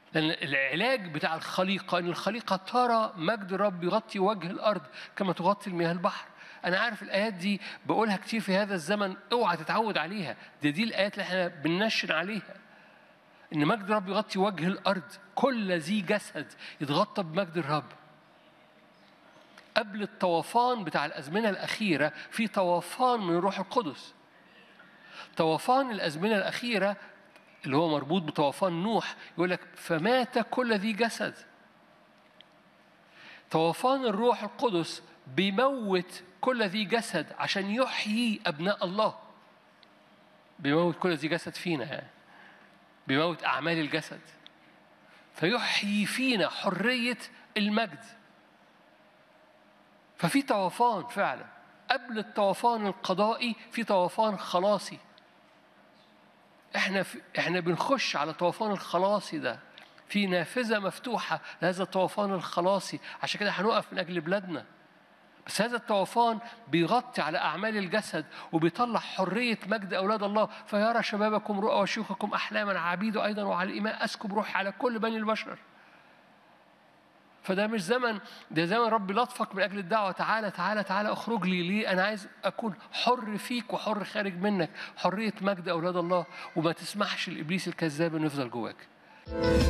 لأن العلاج بتاع الخليقة إن الخليقة ترى مجد الرب يغطي وجه الأرض كما تغطي المياه البحر أنا عارف الآيات دي بقولها كتير في هذا الزمن اوعى تتعود عليها دي دي الآيات اللي احنا بننشن عليها إن مجد الرب يغطي وجه الأرض كل ذي جسد يتغطى بمجد الرب قبل الطوفان بتاع الأزمنة الأخيرة في طوفان من الروح القدس طوفان الأزمنة الأخيرة اللي هو مربوط بطوفان نوح يقول لك فمات كل ذي جسد طوفان الروح القدس بيموت كل ذي جسد عشان يحيي أبناء الله بيموت كل ذي جسد فينا يعني بيموت أعمال الجسد فيحيي فينا حرية المجد ففي طوفان فعلا قبل الطوفان القضائي في طوفان خلاصي احنا في احنا بنخش على طوفان الخلاصي ده في نافذه مفتوحه لهذا الطوفان الخلاصي عشان كده هنقف من اجل بلادنا بس هذا الطوفان بيغطي على اعمال الجسد وبيطلع حريه مجد اولاد الله فيرى شبابكم رؤى وشيوخكم احلاما عبيد ايضا وعلى الايمان اسكب روحي على كل بني البشر فده مش زمن ده زمن رب لطفك من اجل الدعوه تعالى تعالى تعالى اخرج لي ليه انا عايز اكون حر فيك وحر خارج منك حريه مجد اولاد الله وما تسمحش لابليس الكذاب انه يفضل جواك